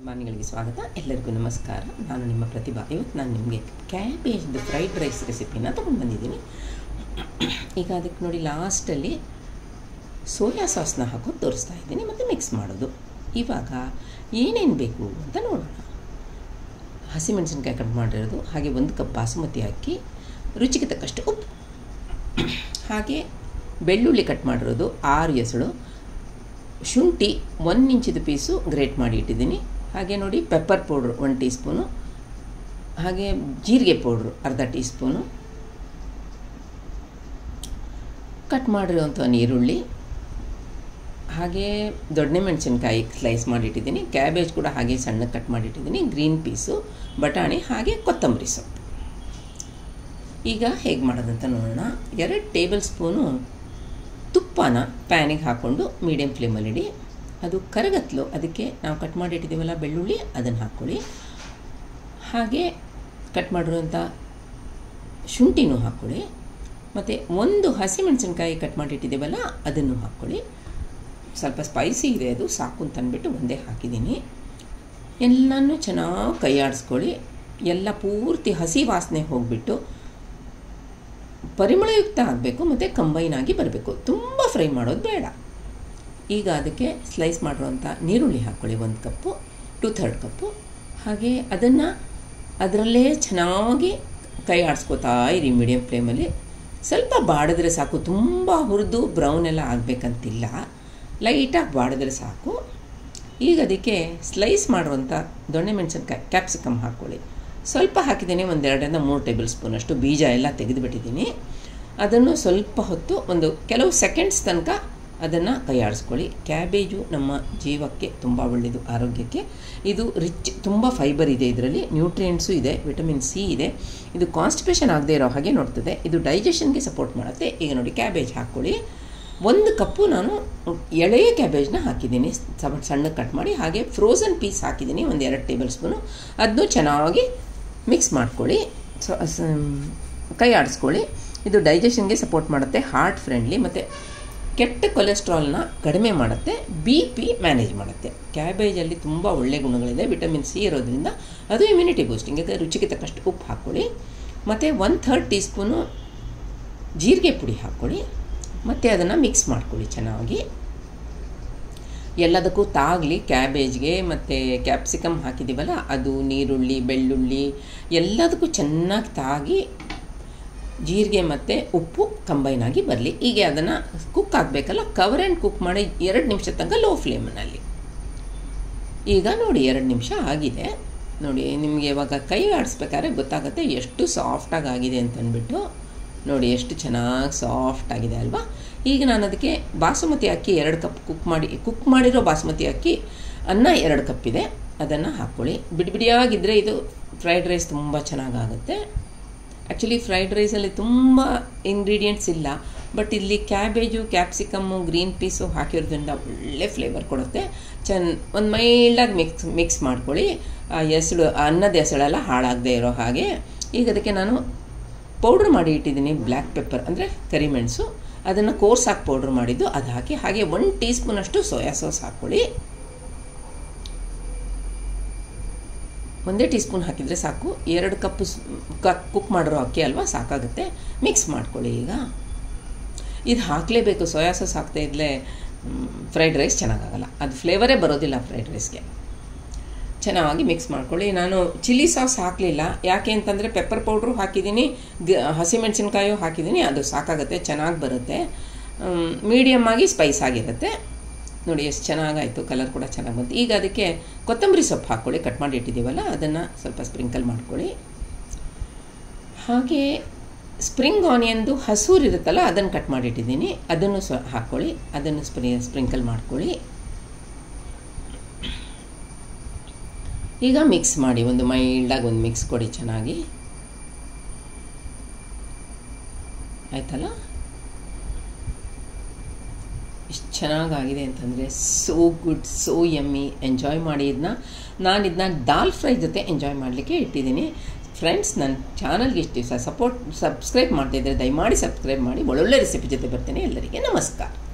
ಮಾರ್ನಿಂಗ್ಗಳಿಗೆ ಸ್ವಾಗತ ಎಲ್ಲರಿಗೂ ನಮಸ್ಕಾರ ನಾನು ನಿಮ್ಮ ಪ್ರತಿಭಾ ಇವತ್ತು ನಾನು ನಿಮಗೆ ಕ್ಯಾಬೇಜ್ದು ಫ್ರೈಡ್ ರೈಸ್ ರೆಸಿಪಿನ ತೊಗೊಂಡು ಬಂದಿದ್ದೀನಿ ಈಗ ಅದಕ್ಕೆ ನೋಡಿ ಲಾಸ್ಟಲ್ಲಿ ಸೋಯಾ ಸಾಸ್ನ ಹಾಕೋದು ತೋರಿಸ್ತಾ ಇದ್ದೀನಿ ಮತ್ತು ಮಿಕ್ಸ್ ಮಾಡೋದು ಇವಾಗ ಏನೇನು ಬೇಕು ಅಂತ ನೋಡೋಣ ಹಸಿಮೆಣಸಿನ್ಕಾಯಿ ಕಟ್ ಮಾಡಿರೋದು ಹಾಗೆ ಒಂದು ಕಪ್ ಬಾಸುಮತಿ ಅಕ್ಕಿ ರುಚಿಗೆ ತಕ್ಕಷ್ಟು ಉಪ್ಪು ಹಾಗೆ ಬೆಳ್ಳುಳ್ಳಿ ಕಟ್ ಮಾಡಿರೋದು ಆರು ಎಸಳು ಶುಂಠಿ ಒಂದು ಇಂಚಿದ ಪೀಸು ಗ್ರೇಟ್ ಮಾಡಿ ಇಟ್ಟಿದ್ದೀನಿ ಹಾಗೆ ನೋಡಿ pepper powder one teaspoon ಹಾಗೆ ಜೀರಿಗೆ ಪೌಡ್ರು ಅರ್ಧ ಟೀ ಸ್ಪೂನು ಕಟ್ ಮಾಡಿರುವಂಥ ನೀರುಳ್ಳಿ ಹಾಗೆ ದೊಡ್ಡನೆ ಮೆಣಸಿನ್ಕಾಯಿ ಸ್ಲೈಸ್ ಮಾಡಿಟ್ಟಿದ್ದೀನಿ ಕ್ಯಾಬೇಜ್ ಕೂಡ ಹಾಗೆ ಸಣ್ಣಗೆ ಕಟ್ ಮಾಡಿಟ್ಟಿದ್ದೀನಿ ಗ್ರೀನ್ ಪೀಸು ಬಟಾಣಿ ಹಾಗೆ ಕೊತ್ತಂಬರಿ ಸೊಪ್ಪು ಈಗ ಹೇಗೆ ಮಾಡೋದಂತ ನೋಡೋಣ ಎರಡು ಟೇಬಲ್ ಸ್ಪೂನು ತುಪ್ಪನ ಪ್ಯಾನಿಗೆ ಹಾಕ್ಕೊಂಡು ಮೀಡಿಯಮ್ ಫ್ಲೇಮಲ್ಲಿಡಿ ಅದು ಕರಗತ್ಲು ಅದಕ್ಕೆ ನಾವು ಕಟ್ ಮಾಡಿಟ್ಟಿದ್ದೀವಲ್ಲ ಬೆಳ್ಳುಳ್ಳಿ ಅದನ್ನು ಹಾಕ್ಕೊಳ್ಳಿ ಹಾಗೆ ಕಟ್ ಮಾಡಿರುವಂಥ ಶುಂಠಿನೂ ಹಾಕ್ಕೊಳ್ಳಿ ಮತ್ತು ಒಂದು ಹಸಿಮೆಣಸಿನ್ಕಾಯಿ ಕಟ್ ಮಾಡಿಟ್ಟಿದ್ದೀವಲ್ಲ ಅದನ್ನು ಹಾಕ್ಕೊಳ್ಳಿ ಸ್ವಲ್ಪ ಸ್ಪೈಸಿ ಇದೆ ಅದು ಸಾಕು ಅಂತ ಅಂದ್ಬಿಟ್ಟು ಒಂದೇ ಹಾಕಿದ್ದೀನಿ ಎಲ್ಲನೂ ಚೆನ್ನಾಗಿ ಕೈ ಆಡಿಸ್ಕೊಳ್ಳಿ ಎಲ್ಲ ಪೂರ್ತಿ ಹಸಿ ವಾಸನೆ ಹೋಗಿಬಿಟ್ಟು ಪರಿಮಳಯುಕ್ತ ಆಗಬೇಕು ಮತ್ತು ಕಂಬೈನ್ ಆಗಿ ಬರಬೇಕು ತುಂಬ ಫ್ರೈ ಮಾಡೋದು ಬೇಡ ಈಗ ಅದಕ್ಕೆ ಸ್ಲೈಸ್ ಮಾಡಿರುವಂಥ ನೀರುಳ್ಳಿ ಹಾಕ್ಕೊಳ್ಳಿ ಒಂದು ಕಪ್ಪು ಟು ಥರ್ಡ್ ಕಪ್ಪು ಹಾಗೆ ಅದನ್ನು ಅದರಲ್ಲೇ ಚೆನ್ನಾಗಿ ಕೈ ಆಡಿಸ್ಕೋತಾ ಇರಿ ಮೀಡಿಯಮ್ ಫ್ಲೇಮಲ್ಲಿ ಸ್ವಲ್ಪ ಬಾಡಿದ್ರೆ ಸಾಕು ತುಂಬ ಹುರಿದು ಬ್ರೌನ್ ಎಲ್ಲ ಆಗಬೇಕಂತಿಲ್ಲ ಲೈಟಾಗಿ ಬಾಡಿದ್ರೆ ಸಾಕು ಈಗ ಅದಕ್ಕೆ ಸ್ಲೈಸ್ ಮಾಡಿರುವಂಥ ದೊಣ್ಣೆ ಮೆಣಸಿನ್ಕಾಯಿ ಕ್ಯಾಪ್ಸಿಕಮ್ ಹಾಕ್ಕೊಳ್ಳಿ ಸ್ವಲ್ಪ ಹಾಕಿದ್ದೀನಿ ಒಂದೆರಡರಿಂದ ಮೂರು ಟೇಬಲ್ ಸ್ಪೂನಷ್ಟು ಬೀಜ ಎಲ್ಲ ತೆಗೆದುಬಿಟ್ಟಿದ್ದೀನಿ ಅದನ್ನು ಸ್ವಲ್ಪ ಹೊತ್ತು ಒಂದು ಕೆಲವು ಸೆಕೆಂಡ್ಸ್ ತನಕ ಅದನ್ನು ಕೈಯಾಡಿಸ್ಕೊಳ್ಳಿ ಕ್ಯಾಬೇಜು ನಮ್ಮ ಜೀವಕ್ಕೆ ತುಂಬ ಒಳ್ಳೆಯದು ಆರೋಗ್ಯಕ್ಕೆ ಇದು ರಿಚ್ ತುಂಬ ಫೈಬರ್ ಇದೆ ಇದರಲ್ಲಿ ನ್ಯೂಟ್ರಿಯೆಂಟ್ಸು ಇದೆ ವಿಟಮಿನ್ ಸಿ ಇದೆ ಇದು ಕಾನ್ಸ್ಟಿಪೇಷನ್ ಆಗದೆ ಇರೋ ಹಾಗೆ ನೋಡ್ತದೆ ಇದು ಡೈಜೆಷನ್ಗೆ ಸಪೋರ್ಟ್ ಮಾಡುತ್ತೆ ಈಗ ನೋಡಿ ಕ್ಯಾಬೇಜ್ ಹಾಕ್ಕೊಳ್ಳಿ ಒಂದು ಕಪ್ಪು ನಾನು ಎಳೆಯ ಕ್ಯಾಬೇಜ್ನ ಹಾಕಿದ್ದೀನಿ ಸಣ್ಣ ಕಟ್ ಮಾಡಿ ಹಾಗೆ ಫ್ರೋಝನ್ ಪೀಸ್ ಹಾಕಿದ್ದೀನಿ ಒಂದು ಎರಡು ಟೇಬಲ್ ಸ್ಪೂನು ಅದನ್ನು ಚೆನ್ನಾಗಿ ಮಿಕ್ಸ್ ಮಾಡ್ಕೊಳ್ಳಿ ಸೊ ಕೈ ಆಡಿಸ್ಕೊಳ್ಳಿ ಇದು ಡೈಜೆಷನ್ಗೆ ಸಪೋರ್ಟ್ ಮಾಡುತ್ತೆ ಹಾರ್ಟ್ ಫ್ರೆಂಡ್ಲಿ ಮತ್ತು ಕೆಟ್ಟ ಕೊಲೆಸ್ಟ್ರಾಲ್ನ ಕಡಿಮೆ ಮಾಡುತ್ತೆ ಬಿ ಪಿ ಮ್ಯಾನೇಜ್ ಮಾಡುತ್ತೆ ಕ್ಯಾಬೇಜಲ್ಲಿ ತುಂಬ ಒಳ್ಳೆಯ ಗುಣಗಳಿದೆ ವಿಟಮಿನ್ ಸಿ ಇರೋದ್ರಿಂದ ಅದು ಇಮ್ಯುನಿಟಿ ಬೂಸ್ಟಿಂಗ್ ಈಗ ರುಚಿಗೆ ತಕ್ಕಷ್ಟು ಉಪ್ಪು ಹಾಕ್ಕೊಳ್ಳಿ ಮತ್ತು ಒನ್ ಥರ್ಡ್ ಟೀ ಸ್ಪೂನು ಜೀರಿಗೆ ಪುಡಿ ಹಾಕ್ಕೊಳ್ಳಿ ಮತ್ತು ಅದನ್ನು ಮಿಕ್ಸ್ ಮಾಡ್ಕೊಳ್ಳಿ ಚೆನ್ನಾಗಿ ಎಲ್ಲದಕ್ಕೂ ತಾಗಲಿ ಕ್ಯಾಬೇಜ್ಗೆ ಮತ್ತು ಕ್ಯಾಪ್ಸಿಕಮ್ ಹಾಕಿದ್ದೀವಲ್ಲ ಅದು ನೀರುಳ್ಳಿ ಬೆಳ್ಳುಳ್ಳಿ ಎಲ್ಲದಕ್ಕೂ ಚೆನ್ನಾಗಿ ತಾಗಿ ಜೀರಿಗೆ ಮತ್ತು ಉಪ್ಪು ಕಂಬೈನ್ ಆಗಿ ಬರಲಿ ಹೀಗೆ ಅದನ್ನು ಕುಕ್ ಆಗಬೇಕಲ್ಲ ಕವರ್ ಆ್ಯಂಡ್ ಕುಕ್ ಮಾಡಿ ಎರಡು ನಿಮಿಷ ತನಕ ಲೋ ಫ್ಲೇಮ್ನಲ್ಲಿ ಈಗ ನೋಡಿ ಎರಡು ನಿಮಿಷ ಆಗಿದೆ ನೋಡಿ ನಿಮಗೆ ಇವಾಗ ಕೈ ಆಡಿಸ್ಬೇಕಾದ್ರೆ ಗೊತ್ತಾಗುತ್ತೆ ಎಷ್ಟು ಸಾಫ್ಟಾಗಿ ಆಗಿದೆ ಅಂತಂದ್ಬಿಟ್ಟು ನೋಡಿ ಎಷ್ಟು ಚೆನ್ನಾಗಿ ಸಾಫ್ಟ್ ಆಗಿದೆ ಅಲ್ವಾ ಈಗ ನಾನು ಅದಕ್ಕೆ ಬಾಸುಮತಿ ಅಕ್ಕಿ ಎರಡು ಕಪ್ ಕುಕ್ ಮಾಡಿ ಕುಕ್ ಮಾಡಿರೋ ಬಾಸುಮತಿ ಅಕ್ಕಿ ಅನ್ನ ಎರಡು ಕಪ್ ಇದೆ ಅದನ್ನು ಹಾಕ್ಕೊಳ್ಳಿ ಬಿಡಿ ಬಿಡಿಯಾಗಿದ್ದರೆ ಇದು ಫ್ರೈಡ್ ರೈಸ್ ತುಂಬ ಚೆನ್ನಾಗಾಗುತ್ತೆ ಆ್ಯಕ್ಚುಲಿ ಫ್ರೈಡ್ ರೈಸಲ್ಲಿ ತುಂಬ ಇಂಗ್ರೀಡಿಯೆಂಟ್ಸ್ ಇಲ್ಲ ಬಟ್ ಇಲ್ಲಿ ಕ್ಯಾಬೇಜು ಕ್ಯಾಪ್ಸಿಕಮ್ಮು ಗ್ರೀನ್ ಪೀಸು ಹಾಕಿರೋದ್ರಿಂದ ಒಳ್ಳೆ ಫ್ಲೇವರ್ ಕೊಡುತ್ತೆ ಚೆನ್ನ ಒಂದು ಮೈಲ್ಡಾಗಿ ಮಿಕ್ಸ್ ಮಿಕ್ಸ್ ಮಾಡ್ಕೊಳ್ಳಿ ಎಸಳು ಅನ್ನದ ಎಸಳೆಲ್ಲ ಹಾಳಾಗದೆ ಇರೋ ಹಾಗೆ ಈಗ ಅದಕ್ಕೆ ನಾನು ಪೌಡ್ರ್ ಮಾಡಿ ಇಟ್ಟಿದ್ದೀನಿ ಬ್ಲ್ಯಾಕ್ ಪೆಪ್ಪರ್ ಅಂದರೆ ಕರಿಮೆಣಸು ಅದನ್ನು ಕೋರ್ಸಾಗಿ ಪೌಡ್ರ್ ಮಾಡಿದ್ದು ಅದು ಹಾಕಿ ಹಾಗೆ ಒನ್ ಟೀ ಸ್ಪೂನಷ್ಟು ಸೋಯಾ ಸಾಸ್ ಹಾಕ್ಕೊಳ್ಳಿ ಒಂದೇ ಟೀ ಸ್ಪೂನ್ ಹಾಕಿದರೆ ಸಾಕು ಎರಡು ಕಪ್ ಕುಕ್ ಮಾಡಿರೋ ಅಕ್ಕಿ ಅಲ್ವಾ ಸಾಕಾಗುತ್ತೆ ಮಿಕ್ಸ್ ಮಾಡ್ಕೊಳ್ಳಿ ಈಗ ಇದು ಹಾಕಲೇಬೇಕು ಸೋಯಾ ಸಾಸ್ ಹಾಕ್ತಾ ಇದ್ದರೆ ಫ್ರೈಡ್ ರೈಸ್ ಚೆನ್ನಾಗಾಗಲ್ಲ ಅದು ಫ್ಲೇವರೇ ಬರೋದಿಲ್ಲ ಫ್ರೈಡ್ ರೈಸ್ಗೆ ಚೆನ್ನಾಗಿ ಮಿಕ್ಸ್ ಮಾಡ್ಕೊಳ್ಳಿ ನಾನು ಚಿಲ್ಲಿ ಸಾಸ್ ಹಾಕಲಿಲ್ಲ ಯಾಕೆ ಅಂತಂದರೆ ಪೆಪ್ಪರ್ ಪೌಡ್ರು ಹಾಕಿದ್ದೀನಿ ಗ ಹಸಿಮೆಣಸಿನ್ಕಾಯು ಹಾಕಿದ್ದೀನಿ ಅದು ಸಾಕಾಗುತ್ತೆ ಚೆನ್ನಾಗಿ ಬರುತ್ತೆ ಮೀಡಿಯಮ್ ಆಗಿ ಸ್ಪೈಸ್ ಆಗಿರುತ್ತೆ ನೋಡಿ ಎಷ್ಟು ಚೆನ್ನಾಗಾಯಿತು ಕಲರ್ ಕೂಡ ಚೆನ್ನಾಗಿ ಬಂತು ಈಗ ಅದಕ್ಕೆ ಕೊತ್ತಂಬರಿ ಸೊಪ್ಪು ಹಾಕ್ಕೊಳ್ಳಿ ಕಟ್ ಮಾಡಿ ಇಟ್ಟಿದ್ದೀವಲ್ಲ ಅದನ್ನು ಸ್ವಲ್ಪ ಸ್ಪ್ರಿಂಕಲ್ ಮಾಡ್ಕೊಳ್ಳಿ ಹಾಗೆ ಸ್ಪ್ರಿಂಗ್ ಆನಿಯನ್ದು ಹಸೂರು ಇರುತ್ತಲ್ಲ ಅದನ್ನು ಕಟ್ ಮಾಡಿಟ್ಟಿದ್ದೀನಿ ಅದನ್ನು ಸ್ವ ಹಾಕ್ಕೊಳ್ಳಿ ಅದನ್ನು ಸ್ಪ್ರಿ ಸ್ಪ್ರಿಂಕಲ್ ಮಾಡ್ಕೊಳ್ಳಿ ಈಗ ಮಿಕ್ಸ್ ಮಾಡಿ ಒಂದು ಮೈಲ್ಡಾಗಿ ಒಂದು ಮಿಕ್ಸ್ ಕೊಡಿ ಚೆನ್ನಾಗಿ ಆಯ್ತಲ್ಲ ಎಷ್ಟು ಚೆನ್ನಾಗಾಗಿದೆ ಅಂತಂದರೆ so good so yummy enjoy ಮಾಡಿ ಇದನ್ನ ನಾನು ಇದನ್ನ ದಾಲ್ ಫ್ರೈ ಜೊತೆ ಎಂಜಾಯ್ ಮಾಡಲಿಕ್ಕೆ ಇಟ್ಟಿದ್ದೀನಿ ಫ್ರೆಂಡ್ಸ್ ನನ್ನ ಚಾನಲ್ಗೆ ಇಷ್ಟು ದಿವಸ ಸಪೋರ್ಟ್ ಸಬ್ಸ್ಕ್ರೈಬ್ ಮಾಡ್ತಾಯಿದ್ರೆ ದಯಮಾಡಿ ಸಬ್ಸ್ಕ್ರೈಬ್ ಮಾಡಿ ಒಳ್ಳೊಳ್ಳೆ ರೆಸಿಪಿ ಜೊತೆ ಬರ್ತೀನಿ ಎಲ್ಲರಿಗೆ ನಮಸ್ಕಾರ